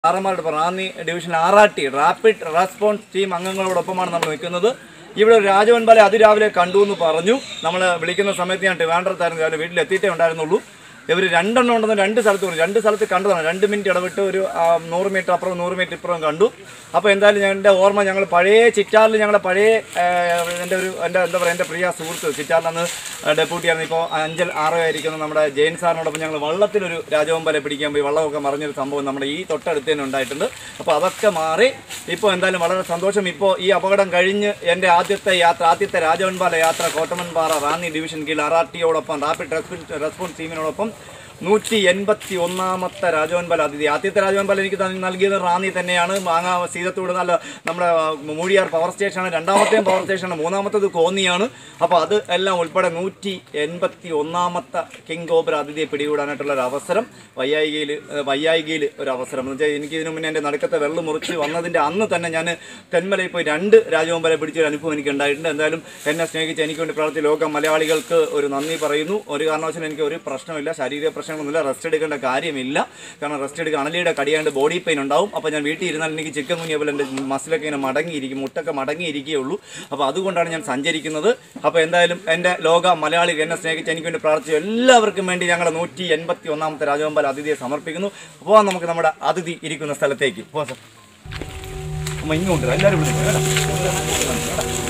ആറന്മാരുടെ Ranni division ആറാട്ടി rapid response team അംഗങ്ങളോടൊപ്പമാണ് നമ്മൾ നിൽക്കുന്നത് ഇവിടെ ഒരു രാജവൻപാല അതിരാവിലെ കണ്ടു എന്ന് പറഞ്ഞു നമ്മൾ വിളിക്കുന്ന സമയത്ത് ഞാൻ ട്രിവാൻഡ്രത്തായിരുന്നു രാവിലെ വീട്ടിൽ എത്തിയിട്ടേ ഉണ്ടായിരുന്നുള്ളൂ ഇവർ രണ്ടെണ്ണം ഉണ്ടെന്ന് രണ്ട് സ്ഥലത്ത് പറഞ്ഞു രണ്ട് സ്ഥലത്ത് കണ്ടതാണ് രണ്ട് മിനിറ്റ് ഇടവിട്ട് ഒരു ആ, നൂറ് മീറ്റർ അപ്പുറം നൂറ് മീറ്റർ ഇപ്പുറം കണ്ടു അപ്പോൾ എന്തായാലും ഞങ്ങളുടെ ഓർമ്മ ഞങ്ങൾ പഴയ ചിറ്റാറിൽ ഞങ്ങളുടെ പഴയ ആ, എൻ്റെ ഒരു എൻ്റെ എന്താ പറയുക എൻ്റെ പ്രിയ സുഹൃത്ത് ചിറ്റാറിൽ അന്ന് ഡെപ്യൂട്ടി ആയിരുന്നു ഇപ്പോൾ അഞ്ചൽ ആറോ ആയിരിക്കുന്ന നമ്മുടെ ജയൻ സാറിനോടൊപ്പം ഞങ്ങൾ വള്ളത്തിലൊരു രാജവമ്പല പിടിക്കാൻ പോയി വള്ളമൊക്കെ മറിഞ്ഞൊരു സംഭവം നമ്മുടെ ഈ തൊട്ടടുത്ത് തന്നെ ഉണ്ടായിട്ടുണ്ട് അപ്പോൾ അതൊക്കെ മാറി ഇപ്പോൾ എന്തായാലും വളരെ സന്തോഷം ഇപ്പോൾ ഈ അപകടം കഴിഞ്ഞ് എൻ്റെ ആദ്യത്തെ യാത്ര ആദ്യത്തെ രാജവൻപാല യാത്ര കോട്ടമൻപാറ റാന്നി ഡിവിഷൻ കീഴിൽ ആർ ആർ ടിയോടൊപ്പം റാപ്പിഡ് റെസ്പോൺസ് റെസ്പോൺസ് ടീമിനോടൊപ്പം നൂറ്റി എൺപത്തി ഒന്നാമത്തെ രാജവൻപാല അതിഥി ആദ്യത്തെ രാജവൻപാല എനിക്ക് തന്ന- നൽകിയത് റാന്നി തന്നെയാണ് മാങ്ങ സീതത്തോട് നല്ല നമ്മുടെ മൂഴിയാർ പവർ സ്റ്റേഷനാണ് രണ്ടാമത്തെയും പവർ സ്റ്റേഷനാണ് മൂന്നാമത്തത് കോന്നിയാണ് അപ്പോൾ അത് എല്ലാം ഉൾപ്പെടെ നൂറ്റി എൺപത്തി ഒന്നാമത്തെ കിങ് കോബ്ര അതിഥിയെ പിടികൂടാനായിട്ടുള്ള ഒരു അവസരം വയ്യായികയിൽ വയ്യായികയിൽ ഒരു അവസരം എന്ന് വെച്ചാൽ എനിക്ക് ഇതിനു മുന്നേ എൻ്റെ നടുക്കത്തെ വെള്ളം മുറിച്ച് വന്നതിൻ്റെ അന്ന് തന്നെ ഞാൻ തെന്മലയിൽ പോയി രണ്ട് രാജവമ്പല പിടിച്ചൊരു അനുഭവം എനിക്ക് ഉണ്ടായിട്ടുണ്ട് എന്തായാലും എന്നെ സ്നേഹിച്ച് എനിക്ക് വേണ്ടി പ്രവർത്തി ലോക മലയാളികൾക്ക് ഒരു നന്ദി പറയുന്നു ഒരു കാരണവശാലും എനിക്ക് ഒരു പ്രശ്നമില്ല ശാരീരിക പ്രശ്നങ്ങളൊന്നുമില്ല റെസ്റ്റ് എടുക്കേണ്ട കാര്യമില്ല കാരണം റെസ്റ്റ് എടുക്കുക അണലിയുടെ കടിയാണ്ട് ബോഡി പെയിൻ ഉണ്ടാവും അപ്പോൾ ഞാൻ വീട്ടിൽ ഇരുന്നാൽ എനിക്ക് ചിക്കൻ കുഞ്ഞിയെ പോലെ എൻ്റെ മസിലൊക്കെ ഇങ്ങനെ മടങ്ങിയിരിക്കും മുട്ടൊക്കെ മടങ്ങിയിരിക്കുകയുള്ളൂ അപ്പോൾ അതുകൊണ്ടാണ് ഞാൻ സഞ്ചരിക്കുന്നത് അപ്പോൾ എന്തായാലും എൻ്റെ ലോക മലയാളികൾ എന്നെ സ്നേഹിച്ച് എനിക്ക് വേണ്ടി പ്രാർത്ഥിച്ചു എല്ലാവർക്കും വേണ്ടി ഞങ്ങളുടെ നൂറ്റി എൺപത്തി ഒന്നാമത്തെ രാജവമ്പൽ അതിഥിയെ സമർപ്പിക്കുന്നു പോകാം നമുക്ക് നമ്മുടെ അതിഥി ഇരിക്കുന്ന സ്ഥലത്തേക്ക് പോകാം സാർ അമ്മ ഇങ്ങോട്ട് വാ, എല്ലാവരും വിളിച്ചു കേട്ടോ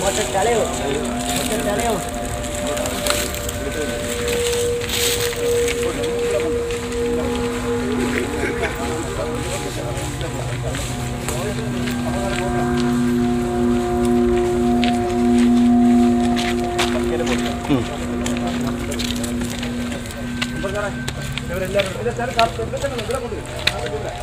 ഇവരെല്ലാവരും ഇല്ല, സാർ, സാർ, ഇവിടെ തന്നെ ഇവിടെ കൊണ്ടുവരും. ആ, ഇവിടെ.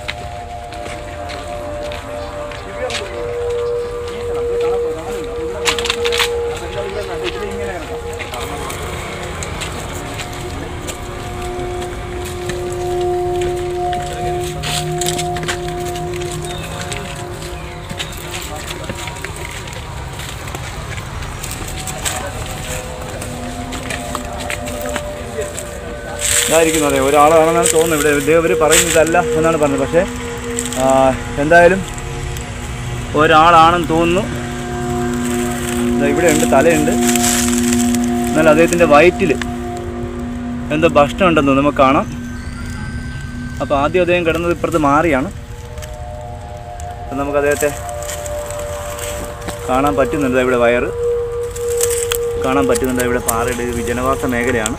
ഇതായിരിക്കും അതെ ഒരാളാണെന്നാണ് തോന്നുന്നത് ഇവിടെ ഇതേ ഇവർ പറയുന്നതല്ല എന്നാണ് പറഞ്ഞത് പക്ഷേ ആ, എന്തായാലും ഒരാളാണെന്ന് തോന്നുന്നു ദാ ഇവിടെ ഉണ്ട് തലയുണ്ട് എന്നാൽ അദ്ദേഹത്തിൻ്റെ വയറ്റിൽ എന്തോ ഭക്ഷണം ഉണ്ടെന്ന് തോന്നുന്നു നമുക്ക് കാണാം അപ്പോൾ ആദ്യം അദ്ദേഹം കിടന്നത് ഇപ്പുറത്ത് മാറിയാണ് അപ്പം നമുക്ക് അദ്ദേഹത്തെ കാണാൻ പറ്റുന്നുണ്ട് ദാ ഇവിടെ വയറ് കാണാൻ പറ്റുന്നുണ്ട് ഇവിടെ പാറയുടെ ഒരു ജനവാസ മേഖലയാണ്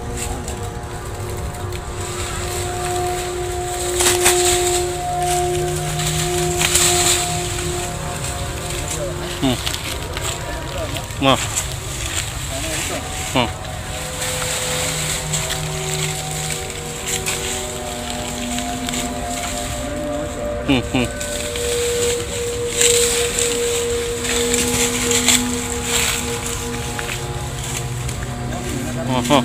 ആ ആ ഉം, ഉം. ആഹാ.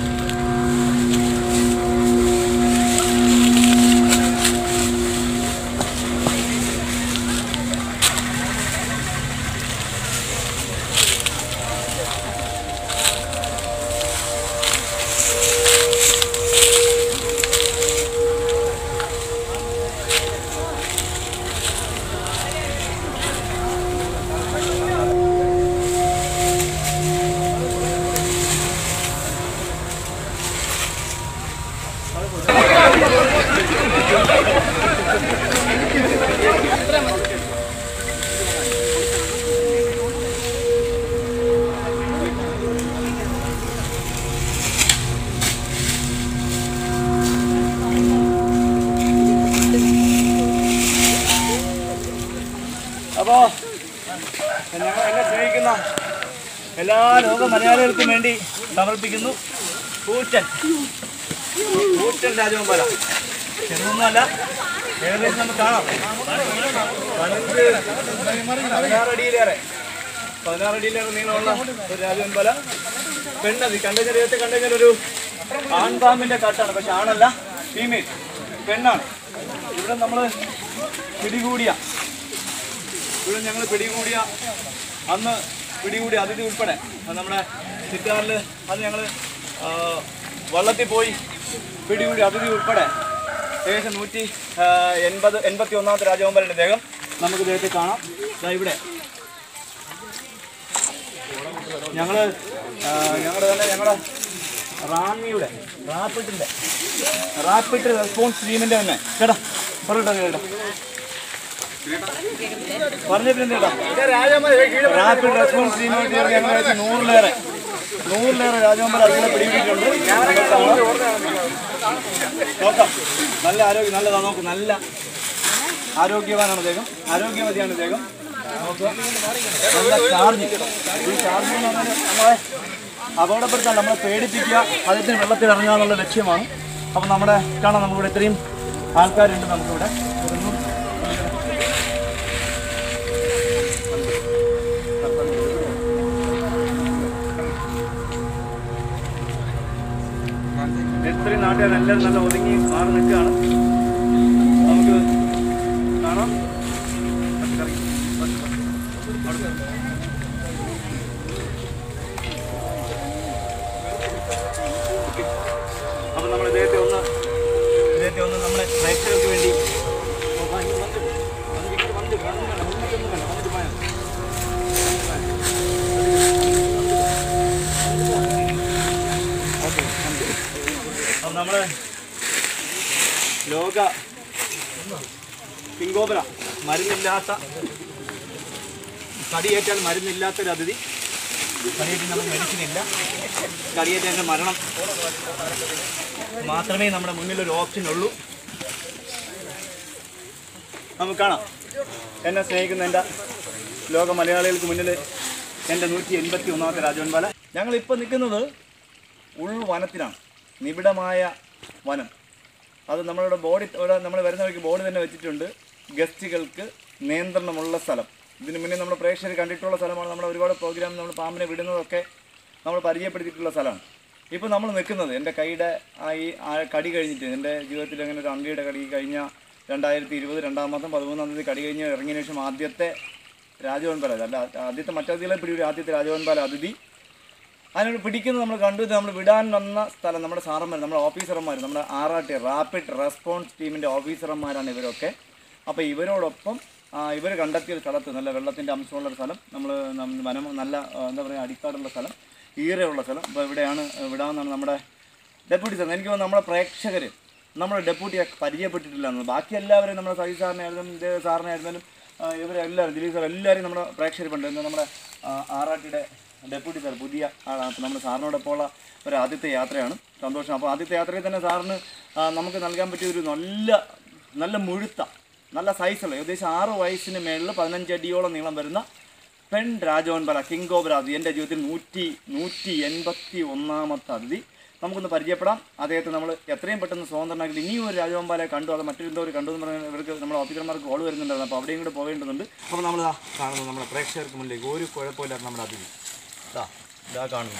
അപ്പോൾ ഞങ്ങൾ എന്നെ സ്നേഹിക്കുന്ന എല്ലാ ലോക മലയാളികൾക്കും വേണ്ടി സമർപ്പിക്കുന്നു കൂറ്റൻ കൂറ്റൻ രാജകുമാര ചെറുതൊന്നുമല്ല ഏകദേശം നമുക്ക് കാണാം പതിനഞ്ച് പതിനാറടിയിലേറെ പതിനാറടിയിലേറെ നീളമുള്ള ഒരു രാജകുമാര പെണ്ണത് കണ്ടുകഴിഞ്ഞാൽ ഇതൊക്കെ കണ്ടുകഴിഞ്ഞാൽ ഒരു ആൺപാമ്പിന്റെ കാട്ടാണ് പക്ഷെ ആണല്ല ഫീമെയിൽ പെണ്ണാണ് ഇവിടെ നമ്മൾ പിടികൂടിയ ഇവിടെ ഞങ്ങൾ പിടികൂടിയ അന്ന് പിടികൂടിയ അതിഥി ഉൾപ്പെടെ അത് നമ്മുടെ ചിറ്റാറിൽ അത് ഞങ്ങൾ വള്ളത്തിൽ പോയി പിടികൂടി അതിഥി ഉൾപ്പെടെ ഏകദേശം നൂറ്റി ആ, എൺപത് എൺപത്തി ഒന്നാമത്തെ രാജഗോപാലൻ്റെ ദേഹം നമുക്ക് ഇദ്ദേഹത്തെ കാണാം ദാ ഇവിടെ ഞങ്ങള് ആ, ഞങ്ങളുടെ തന്നെ ഞങ്ങളുടെ റാന്നിയുടെ റാപ്പിഡിന്റെ റാപ്പിഡ് റെസ്പോൺസ് ടീമിന്റെ തന്നെ ചേട്ടാ പറയട്ടോ ചേട്ടാ പറഞ്ഞിട്ടുണ്ട് ചേട്ടാ റാപ്പിഡ് റെസ്പോൺസ് ടീമിനോട് ചേർന്ന് ഞങ്ങൾ ഏകദേശം നൂറിലേറെ നൂറിലേറെ രാജകുമാർ അതിനെ പിടികൂടിയിട്ടുണ്ട് നോക്കാം നല്ല ആരോഗ്യം നല്ലതാ നോക്ക് നല്ല ആരോഗ്യവാനാണ് അദ്ദേഹം ആരോഗ്യവതിയാണ് അദ്ദേഹം നോക്കുക നല്ല ചാർജ് ഈ ചാർജ് എന്ന് പറഞ്ഞാൽ നമ്മളെ അപകടപ്പെടുത്താൻ നമ്മളെ പേടിപ്പിക്കുക അദ്ദേഹത്തിന് വെള്ളത്തിൽ ഇറങ്ങുക എന്നുള്ള ലക്ഷ്യമാണ് അപ്പം നമ്മുടെ കാണാം നമുക്കിവിടെ ഇത്രയും ആൾക്കാരുണ്ട് നമുക്കിവിടെ ഇതൊന്നും ഇത്രയും നാട്ടുകാരെല്ലാവരും നല്ല ഒതുങ്ങി മാറി നിൽക്കുകയാണ് നമുക്ക് കാണാം അപ്പൊ നമ്മൾ ഇദ്ദേഹത്തെ ഒന്ന് ഇദ്ദേഹത്തെ ഒന്ന് നമ്മുടെ പ്രേക്ഷകർക്ക് വേണ്ടി ഓ, വാ, ഇങ്ങ് വന്ന്, വന്ന് ഇങ്ങോട്ട് വന്ന്, വന്ന് വേണം, മുന്നിട്ടൊന്നും വേണ്ട, വന്നിട്ട് പോയാൽ മതി. ഓക്കേ, വന്നു. അപ്പൊ നമ്മള് ലോക കിങ്കോബര മരുന്നില്ലാത്ത കടിയേറ്റാൽ മരുന്നില്ലാത്തൊരു അതിഥി കടിയേറ്റ് നമുക്ക് മെഡിസിൻ ഇല്ല കടിയേറ്റതിൻ്റെ മരണം മാത്രമേ നമ്മുടെ മുന്നിൽ ഒരു ഓപ്ഷൻ ഉള്ളൂ നമുക്ക് കാണാം എന്നെ സ്നേഹിക്കുന്ന എൻ്റെ ലോക മലയാളികൾക്ക് മുന്നിൽ എൻ്റെ നൂറ്റി എൺപത്തി ഒന്നാമത്തെ രാജവൻപാല ഞങ്ങളിപ്പോൾ നിൽക്കുന്നത് ഉൾവനത്തിലാണ് നിബിഡമായ വനം അത് നമ്മളുടെ ബോഡി ഇവിടെ നമ്മൾ വരുന്ന വഴിക്ക് ബോർഡ് തന്നെ വെച്ചിട്ടുണ്ട് ഗസ്റ്റുകൾക്ക് നിയന്ത്രണമുള്ള സ്ഥലം ഇതിന് മുന്നേ നമ്മൾ പ്രേക്ഷകർ കണ്ടിട്ടുള്ള സ്ഥലമാണ് നമ്മൾ ഒരുപാട് പ്രോഗ്രാം നമ്മൾ പാമ്പിനെ വിടുന്നതൊക്കെ നമ്മൾ പരിചയപ്പെടുത്തിയിട്ടുള്ള സ്ഥലമാണ് ഇപ്പോൾ നമ്മൾ നിൽക്കുന്നത് എൻ്റെ കൈയുടെ ആ ഈ ആ കടി കഴിഞ്ഞിട്ട് എൻ്റെ ജീവിതത്തിൽ അങ്ങനെ ഒരു അണ്ടിയുടെ കടി കഴിഞ്ഞ രണ്ടായിരത്തി ഇരുപത് രണ്ടാം മാസം പതിമൂന്നാം തീയതി കടി കഴിഞ്ഞ് ഇറങ്ങിയ ശേഷം ആദ്യത്തെ രാജവൻപാല അല്ല ആദ്യത്തെ മറ്റതിഥികളെ പിടി ആദ്യത്തെ രാജവൻപാല അതിഥി അതിനോട് പിടിക്കുന്നത് നമ്മൾ കണ്ടു ഇത് നമ്മൾ വിടാൻ വന്ന സ്ഥലം നമ്മുടെ സാറന്മാർ നമ്മുടെ ഓഫീസർമാർ നമ്മുടെ R R T rapid response ടീമിൻ്റെ ഓഫീസർമാരാണ് ഇവരൊക്കെ അപ്പോൾ ഇവരോടൊപ്പം ഇവർ കണ്ടെത്തിയ ഒരു സ്ഥലത്ത് നല്ല വെള്ളത്തിൻ്റെ അംശമുള്ള ഒരു സ്ഥലം നമ്മൾ വനം നല്ല ആ, എന്താ പറയുക അടിക്കാടുള്ള സ്ഥലം ഈറയുള്ള സ്ഥലം അപ്പോൾ ഇവിടെയാണ് വിടാമെന്നാണ് നമ്മുടെ ഡെപ്യൂട്ടി സാർ എനിക്ക് തോന്നുന്നു നമ്മുടെ പ്രേക്ഷകർ നമ്മുടെ ഡെപ്യൂട്ടിയെ പരിചയപ്പെട്ടിട്ടില്ല എന്നത് ബാക്കി എല്ലാവരെയും നമ്മുടെ സജി സാറിനായിരുന്നാലും ഇത് സാറിനായിരുന്നാലും ആ, ഇവരെല്ലാവരും ദിലീപ് സാർ എല്ലാവരും നമ്മുടെ പ്രേക്ഷകർ പണ്ട് ഇന്ന് നമ്മുടെ ആർ ആർ ടിയുടെ ഡെപ്യൂട്ടി സാർ പുതിയ ആളാണ് അപ്പോൾ നമ്മുടെ സാറിനോടൊപ്പമുള്ള ഒരു ആദ്യത്തെ യാത്രയാണ് സന്തോഷം അപ്പോൾ ആദ്യത്തെ യാത്രയിൽ തന്നെ സാറിന് ആ, നമുക്ക് നൽകാൻ പറ്റിയ ഒരു നല്ല നല്ല മുഴുത്ത നല്ല സൈസുള്ള ഏകദേശം ആറ് വയസ്സിന് മേളിൽ പതിനഞ്ച് അടിയോളം നീളം വരുന്ന പെൺ രാജവൻപല കിങ് ഓഫ് രാജ് എൻ്റെ ജീവിതത്തിൽ നൂറ്റി നൂറ്റി എൺപത്തി ഒന്നാമത്തെ അതിഥി നമുക്കൊന്ന് പരിചയപ്പെടാം അദ്ദേഹത്തെ നമ്മൾ എത്രയും പെട്ടെന്ന് സ്വതന്ത്രനാക്കി ഇനിയും ഒരു രാജവൻപാലെ കണ്ടു അത് മറ്റൊരു ഒരു കണ്ടു എന്ന് പറഞ്ഞാൽ ഇവർക്ക് നമ്മുടെ ഓഫീസർമാർക്ക് കോൾ വരുന്നുണ്ടായിരുന്നു അപ്പോൾ അവിടെയും കൂടെ പോകേണ്ടതുണ്ട് അപ്പോൾ നമ്മൾ കാണുന്നത് നമ്മുടെ പ്രേക്ഷകർക്ക് മുന്നിലേക്ക് ഒരു കുഴപ്പമില്ലാത്ത നമ്മുടെ അതിഥി ഇതാ ഇതാ കാണുന്നു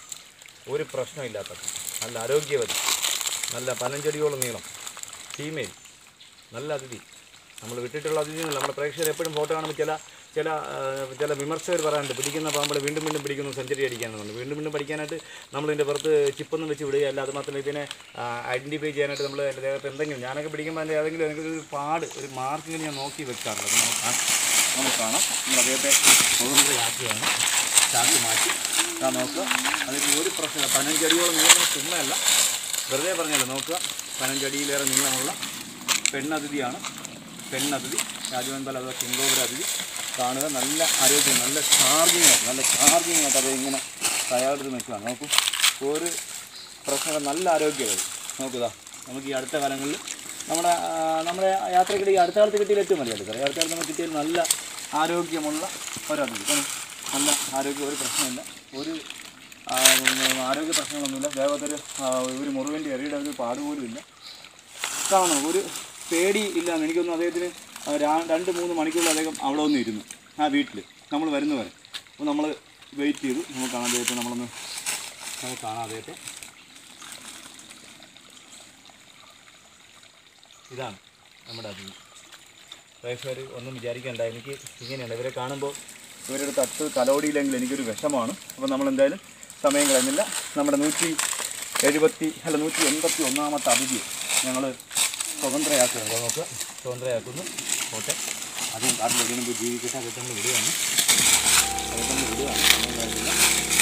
ഒരു പ്രശ്നമില്ലാത്ത നല്ല ആരോഗ്യവതി നല്ല പനഞ്ചടിയോളം നീളം ഫീമെയിൽ നല്ല അതിഥി നമ്മൾ വിട്ടിട്ടുള്ള അതിഥികൾ നമ്മുടെ പ്രേക്ഷകർ എപ്പോഴും ഫോട്ടോ കാണുമ്പോൾ ചില ചില ആ, ചില വിമർശകർ പറയാറുണ്ട് പിടിക്കുന്ന പാമ്പളെ വീണ്ടും വീണ്ടും പിടിക്കുന്നു സെഞ്ചുറി അടിക്കാനെന്നുണ്ട് വീണ്ടും വീണ്ടും പഠിക്കാനായിട്ട് നമ്മൾ ഇതിൻ്റെ പുറത്ത് ചിപ്പൊന്നും വെച്ച് വിടുകയല്ല അത് മാത്രമല്ല ഇതിനെ ഐഡൻറ്റിഫൈ ചെയ്യാനായിട്ട് നമ്മൾ എൻ്റെ ദേഹത്ത് എന്തെങ്കിലും ഞാനൊക്കെ പിടിക്കുമ്പോൾ അതിൻ്റെ ഏതെങ്കിലും എനിക്ക് ഒരു പാട് ഒരു മാർക്കിങ്ങനെ ഞാൻ നോക്കി വെക്കാറുണ്ട് അത് നമുക്ക് കാണാം നമുക്ക് കാണാം നമ്മൾ അദ്ദേഹത്തെ സ്വതന്ത്രയാക്കുകയാണ് ചാക്ക് മാറ്റി ഇതാ നോക്കുക അതിന് ഒരു പ്രശ്നമില്ല പതിനഞ്ചടിയോളം നീളം ചുമ്മയല്ല വെറുതെ പറഞ്ഞല്ലോ നോക്കുക പതിനഞ്ചടിയിലേറെ നീളമുള്ള പെണ്ണതിഥിയാണ് പെണ്ണതിഥി രാജവൻപാൽ അഥവാ കിങ്കോബര അതിഥി കാണുക നല്ല ആരോഗ്യം നല്ല ചാർജിങ് ആയിട്ട് നല്ല ചാർജിങ് ആയിട്ട് അത് ഇങ്ങനെ തയ്യാറെടുത്ത് നിൽക്കുകയാണ് നോക്കൂ ഒരു പ്രശ്നമില്ല നല്ല ആരോഗ്യമായി നോക്കുക നമുക്ക് ഈ അടുത്ത കാലങ്ങളിൽ നമ്മുടെ ആ, നമ്മുടെ യാത്രക്കിടെ ഈ അടുത്ത കാലത്ത് കിട്ടിയ ഏറ്റവും വലിയ അടുത്ത അടുത്ത കാലത്ത് നമുക്ക് കിട്ടിയ നല്ല ആരോഗ്യമുള്ള ഒരതിഥി കാരണം നല്ല ആരോഗ്യം ഒരു പ്രശ്നമില്ല ഒരു ആ, ഉം, ആരോഗ്യ പ്രശ്നങ്ങളൊന്നുമില്ല ദേവത്തൊരു ഒരു മുറിവിൻ്റെ എറിയുടെ ഒരു പാടുപോലും ഇല്ല കാണണം ഒരു പേടി ഇല്ല എനിക്കൊന്നും അദ്ദേഹത്തിന് ആ, രാ- രണ്ട് മൂന്ന് മണിക്കൂറിൽ അദ്ദേഹം അവിടെ ഒന്ന് ഇരുന്നു ആ വീട്ടിൽ നമ്മൾ വരുന്നവരെ അപ്പോൾ നമ്മൾ വെയിറ്റ് ചെയ്തു നമുക്ക് കാണാൻ അദ്ദേഹത്തെ നമ്മളൊന്ന് നമുക്ക് കാണാം അദ്ദേഹത്തെ ഇതാണ് നമ്മുടെ അതിഥി പ്രേക്ഷകർ ഒന്നും വിചാരിക്കണ്ട എനിക്ക് ഇങ്ങനെയാണ് ഇവരെ കാണുമ്പോൾ ഇവരുടെ തട്ട് തലോടിയില്ലെങ്കിൽ എനിക്കൊരു വിഷമാണ് അപ്പോൾ നമ്മൾ എന്തായാലും സമയം കളയുന്നില്ല നമ്മുടെ നൂറ്റി എഴുപത്തി അല്ല നൂറ്റി എൺപത്തി ഒന്നാമത്തെ അതിഥി ഞങ്ങൾ സ്വതന്ത്രയാക്കുന്നത് നമുക്ക് സ്വതന്ത്രയാക്കുന്നു ഓട്ടെ അതും കാട്ടിൽ എവിടെയും പോയി ജീവിക്കട്ടെ അതൊക്കെ നമ്മൾ വിടുകയാണ് അതൊക്കെ നമ്മൾ വിടുകയാണ് ഒന്നും കാര്യമില്ല